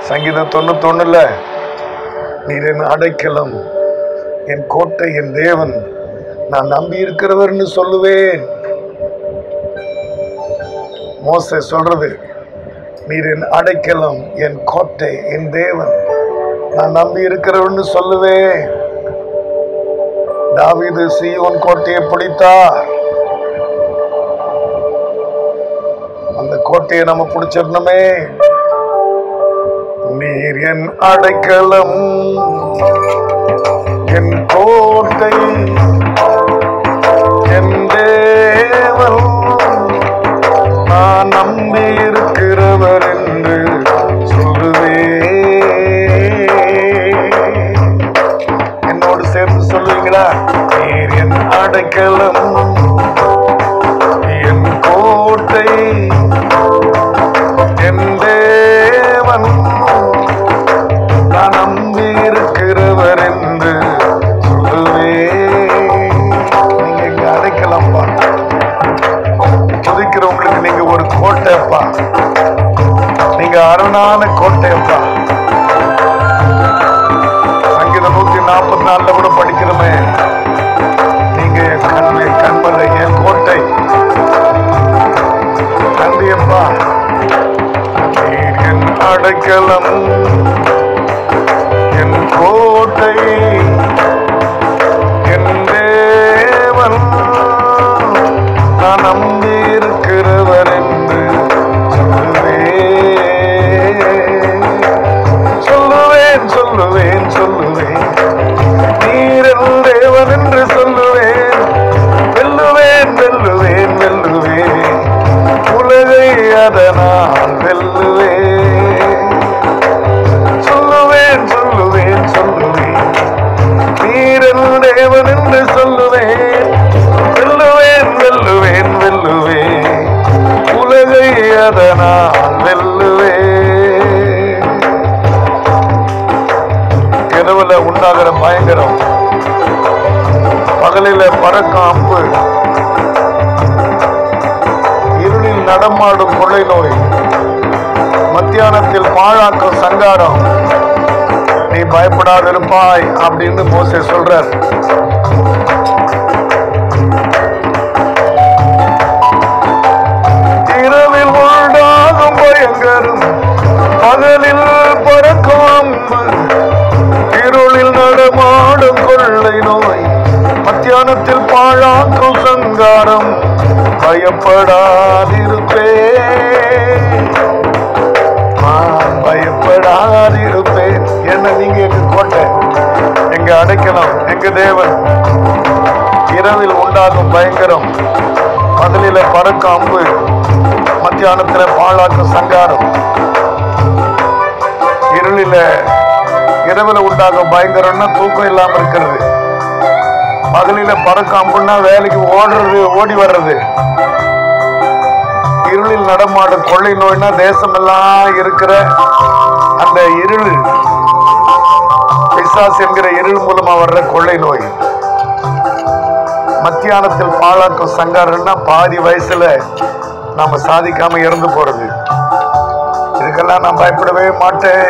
சங்கீதம் தொண்ணூத்தொன்னுல நீர் என் அடைக்கலம் என் கோட்டை என் தேவன் நான் நம்பி இருக்கிறவர்னு சொல்லுவேன் மோசே சொல்றது நீர் என் அடைக்கலம் என் கோட்டை என் தேவன் நான் நம்பி இருக்கிறவன்னு சொல்லுவேன் தாவீது சீயோன் கோட்டையை பிடித்தார் அந்த கோட்டையை நம்ம பிடிச்சிடணுமே நீர் என் அடைக்கலம் என் கோட்டை என் தேவன் நான் நம்பி இருக்கிறவர் என்று சொல்லுவே என்னோடு சேர்ந்து சொல்லுவீங்களா நீர் என் அடைக்கலம் என் கோட்டை என் தேவன் நான் நம்பி இருக்கிறவர் என்று சொல்லுவே நீங்க எங்க அடைக்கலாம்ப்பா துதிக்கிறவங்களுக்கு நீங்க ஒரு கோட்டைப்பா நீங்க அரணான கோட்டையப்பா சங்கீதம் நூத்தி நாற்பத்தி நாலுல கூட படிக்கிறோமே நீங்க என் கண்மை கண்மலை என் கோட்டை நன்றியப்பா நீர் என் அடைக்கலம் என் கோட்டை என் தேவன் நான் நம்பி இருக்கிறவர் என்று சொல்லுவேன் சொல்லுவேன் சொல்லுவேன் சொல்லுவேன் நீர் என் தேவன் என்று சொல்லுவேன் வெல்லுவேன் வெல்லுவேன் வெல்லுவேன் உலகை அதனால் வெல்லுவேன் சொல்லுவேன் சொல்லுவேன் சொல்லுவேன் நீரன் தேவன் என்று சொல்லுவேன் வெல்லுவேன் வெல்லுவேன் வெல்லுவேன் உலகை அதனால் வெல்லுவேன் இரவுல உண்டாகிற பயங்கரம் பகலில பறக்கும் அம்பு இருளில் நடமாடும் கொள்ளை நோய் மத்தியானத்தில் பாழாக்கும் சங்காரம் நீ பயப்படாதிருப்பாய் அப்படின்னு மோசே சொல்றார் இரவில் உண்டாகும் பயங்கரம் பகலில் பறக்கும் அம்பு இருளில் நடமாடும் கொள்ளை நோய் மத்தியானத்தில் பாழாக்கும் சங்காரம் பயப்படாதிருப்பே நான் பயப்படாதிருப்பேன் என்ன நீங்க எங்க கோட்டை எங்க அடைக்கலாம் எங்க தேவன் இரவில் உண்டாகும் பயங்கரம் பகலில பறக்கும் அம்பு மத்தியானத்துல பாழாக்கும் சங்காரம் இருளில இரவுல உண்டாகும் பயங்கரம்னா தூக்கம் இல்லாம இருக்கிறது பகலில பறக்கும் அம்புன்னா வேலைக்கு ஓடுறது ஓடி வர்றது இருளில் நடமாடும் கொள்ளை நோய்னா தேசமெல்லாம் இருக்கிற அந்த இருள் பிசாஸ் என்கிற இருள் மூலமா வர்ற கொள்ளை நோய் மத்தியானத்தில் பாழாக்கும் சங்காரம்னா பாதி வயசுல நாம சாதிக்காம இறந்து போறது இதுக்கெல்லாம் நான் பயப்படவே மாட்டேன்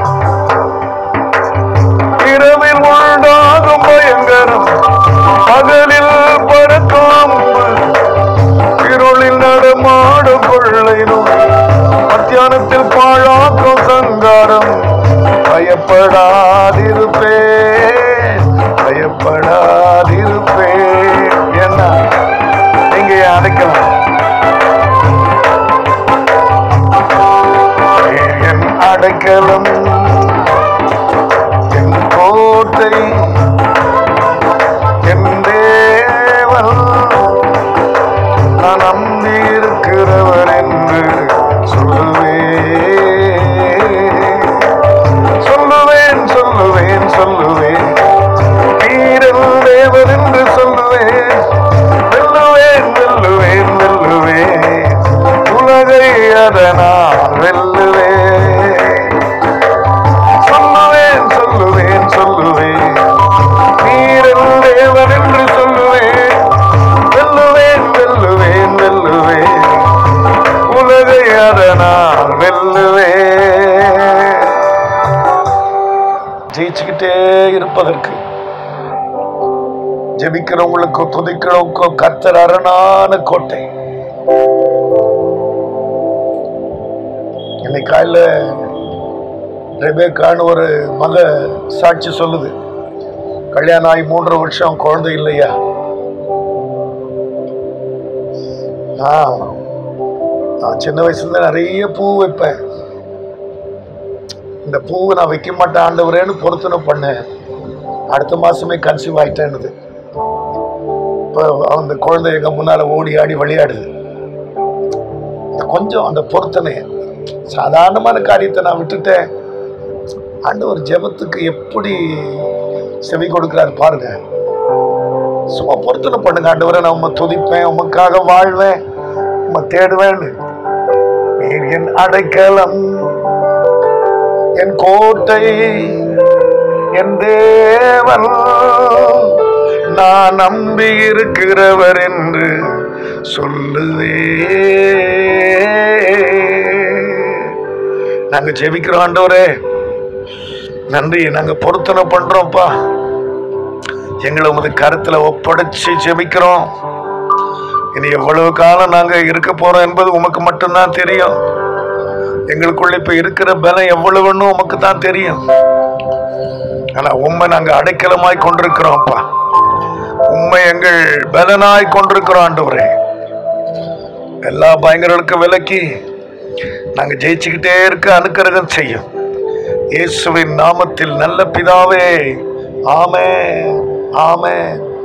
இரவில் உண்டாகும் பயங்கரம் பகலில் பறக்கும் அம்பு இருளில் நடமாடும் கொள்ளை நோய் மத்தியானத்தில் பாழாக்கும் சங்காரம் பயப்படாதிருப்பேன் பயப்படாதிருப்பேன் என்ன நீங்க அடைக்கலாம் என் அடைக்கலம் என் கோட்டை என் தேவன் நான் நம்பி இருக்கிறவர் என்று சொல்லுவேன் சொல்லுவேன் சொல்லுவேன் சொல்லுவேன் வீரன் தேவன் என்று சொல்லுவேன் வெல்லுவேன் வெல்லுவேன் வெல்லுவேன் உலகை அதனால் வெல்லுவேன் சொல்லுவேன் சொல்லுவேன் சொல்லுவேன் ஜெயிச்சுக்கிட்டே இருப்பதற்கு ஜெபிக்கிறவங்களுக்கு துதிக்கிறவங்களுக்கோ கர்த்தர் அரணான கோட்டை இன்னைக்கு காலையில ரெபேக்கான்னு ஒரு மக சாட்சி சொல்லுது கல்யாணம் ஆகி மூன்றரை வருஷம் குழந்தை இல்லையா நான் நான் சின்ன வயசுல நிறைய பூ வைப்பேன் இந்த பூவை நான் வைக்க மாட்டேன் ஆண்டவரேன்னு பொருத்தனை பண்ணேன் அடுத்த மாசமே கன்சீவ் ஆயிட்டேன்னுது இப்போ அந்த குழந்தை எங்க முன்னால ஓடி ஆடி விளையாடுது இந்த கொஞ்சம் அந்த பொருத்தனை சாதாரணமான காரியத்தை நான் விட்டுட்டேன் ஆண்டவர் ஜெபத்துக்கு எப்படி செவி கொடுக்கிறாரு பாருங்க சும்மா பொருத்தனை பண்ணுங்க ஆண்டவரை நான் உம்மை துதிப்பேன் உமக்காக வாழ்வேன் உம்மை தேடுவேன்னு நீர் என் அடைக்கலம் என் கோட்டை என் தேவன் நான் நம்பி இருக்கிறவர் என்று சொல்லுவே நாங்க ஜெபிக்கிறோம் ஆண்டவரே நன்றி நாங்க பொருத்தனை பண்றோம்ப்பா எங்களை உமது கருத்துல ஒப்படைச்சு ஜெபிக்கிறோம் இனி எவ்வளவு காலம் நாங்க இருக்க போறோம் என்பது உமக்கு மட்டும்தான் தெரியும் எங்களுக்குள்ள இப்ப இருக்கிற பலம் எவ்வளவுன்னு உமக்கு தான் தெரியும் ஆனா உண்மை நாங்க அடைக்கலமாய் கொண்டிருக்கிறோம்ப்பா உண்மை எங்கள் பலனாய் கொண்டிருக்கிறோம் ஆண்டவரே எல்லா பயங்கரர்களுக்கும் விலக்கி நாங்க ஜெயிச்சுக்கிட்டே இருக்க அனுக்கிரகம் செய்யும் இயேசுவின் நாமத்தில் நல்ல பிதாவே ஆமே ஆமே